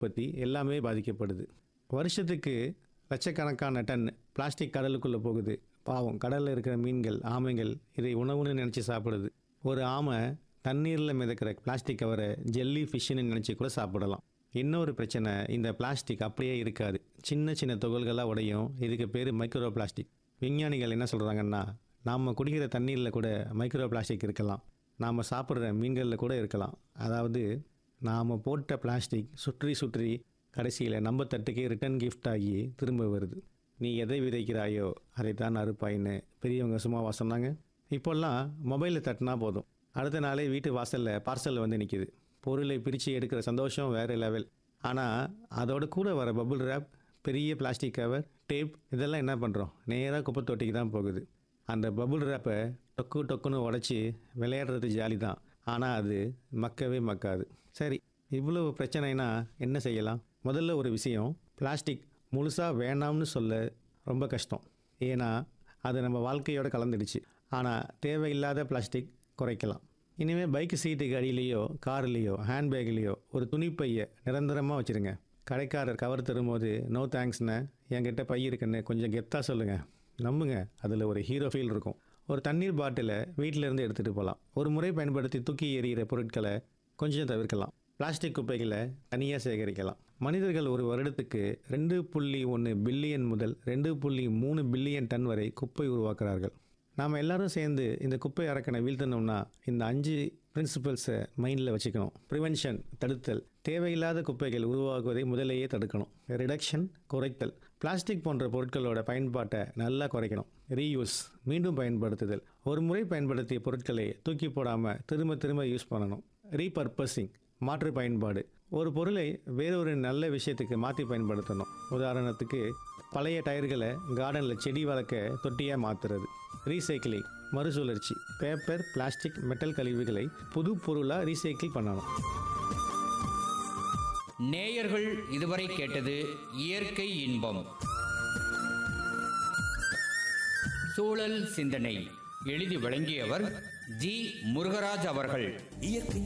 உற்பத்தி எல்லாமே பாதிக்கப்படுது வருஷத்துக்கு லட்சக்கணக்கான டன் பிளாஸ்டிக் கடலுக்குள்ளே போகுது பாவம் கடலில் இருக்கிற மீன்கள் ஆமைகள் இதை உணவுன்னு நினச்சி சாப்பிடுது ஒரு ஆமை தண்ணீரில் மிதக்கிற பிளாஸ்டிக் கவரை ஜெல்லி ஃபிஷ்ஷுன்னு நினச்சி கூட சாப்பிடலாம் இன்னொரு பிரச்சனை இந்த பிளாஸ்டிக் அப்படியே இருக்காது சின்ன சின்ன துகள்களாக உடையும் இதுக்கு பேர் மைக்ரோ பிளாஸ்டிக் விஞ்ஞானிகள் என்ன சொல்கிறாங்கன்னா நாம் குடிக்கிற தண்ணீரில் கூட மைக்ரோ பிளாஸ்டிக் இருக்கலாம் நாம் சாப்பிட்ற மீன்களில் கூட இருக்கலாம் அதாவது நாம் போட்ட பிளாஸ்டிக் சுற்றி சுற்றி கடைசியில் நம்ம தட்டுக்கே ரிட்டர்ன் gift ஆகி திரும்ப வருது நீ எதை விதைக்கிறாயோ அதைத்தான் அறுப்பாயின்னு பெரியவங்க சும்மாவா சொன்னாங்க இப்போல்லாம் மொபைலில் தட்டினா போதும் அடுத்த நாளே வீட்டு வாசலில் பார்சல் வந்து நிற்கிது பொருளை பிரித்து எடுக்கிற சந்தோஷம் வேறு லெவல் ஆனால் அதோட கூட வர பபுள் ரேப் பெரிய பிளாஸ்டிக் கவர் டேப் இதெல்லாம் என்ன பண்ணுறோம் நேராக குப்பை தொட்டிக்கு தான் போகுது அந்த பபுள் ரேப்பை டொக்கு டொக்குன்னு உடச்சி விளையாடுறது ஜாலி தான் ஆனால் அது மக்கவே மக்காது சரி இவ்வளவு பிரச்சனைனா என்ன செய்யலாம் முதல்ல ஒரு விஷயம் பிளாஸ்டிக் முழுசாக வேணாம்னு சொல்ல ரொம்ப கஷ்டம் ஏன்னா அது நம்ம வாழ்க்கையோட கலந்துடுச்சு ஆனால் தேவையில்லாத பிளாஸ்டிக் குறைக்கலாம் இனிமேல் பைக் சீட்டுக்கு அடியிலையோ கார்லேயோ ஹேண்ட்பேக்லேயோ ஒரு துணிப்பையை நிரந்தரமாக வச்சுருங்க கடைக்காரர் கவர் தரும்போது நோ தேங்க்ஸ்ண்ணே என்கிட்ட பை இருக்குன்னு கொஞ்சம் கெத்தாக சொல்லுங்கள் நம்புங்க அதில் ஒரு ஹீரோ ஃபீல் இருக்கும் ஒரு தண்ணீர் பாட்டிலை வீட்டில இருந்து எடுத்துகிட்டு போகலாம் ஒரு முறை பயன்படுத்தி தூக்கி எறிகிற பொருட்களை கொஞ்சம் தவிர்க்கலாம் பிளாஸ்டிக் குப்பைகளை தனியாக சேகரிக்கலாம் மனிதர்கள் ஒரு வருடத்துக்கு ரெண்டு புள்ளி ஒன்று பில்லியன் முதல் ரெண்டு புள்ளி மூணு பில்லியன் டன் வரை குப்பை உருவாக்குறார்கள் நாம் எல்லாரும் சேர்ந்து இந்த குப்பை அரக்கனை வீழ்த்தணும்னா இந்த அஞ்சு பிரின்சிபல்ஸை மைண்டில் வச்சுக்கணும் ப்ரிவென்ஷன் தடுத்தல் தேவையில்லாத குப்பைகள் உருவாகுவதை முதலேயே தடுக்கணும் ரிடக்ஷன் குறைத்தல் பிளாஸ்டிக் போன்ற பொருட்களோட பயன்பாட்டை நல்லா குறைக்கணும் ரீயூஸ் மீண்டும் பயன்படுத்துதல் ஒரு முறை பயன்படுத்திய பொருட்களை தூக்கி போடாமல் திரும்ப திரும்ப யூஸ் பண்ணணும் ரீபர்பஸிங் மாற்று பயன்பாடு ஒரு பொருளை வேறொரு நல்ல விஷயத்துக்கு மாற்றி பயன்படுத்தணும் உதாரணத்துக்கு பழைய டயர்களை கார்டனில் செடி வளர்க்க தொட்டியாக மாற்றுறது ரீசைக்கிளிங் மறுசுழற்சி பேப்பர் பிளாஸ்டிக் மெட்டல் கழிவுகளை புது பொருளாக ரீசைக்கிள் பண்ணணும் நேயர்கள் இதுவரை கேட்டது இயற்கை இன்பம் சூழல் சிந்தனை எழுதி வழங்கியவர் ஜி முருகராஜ் அவர்கள் இயற்கை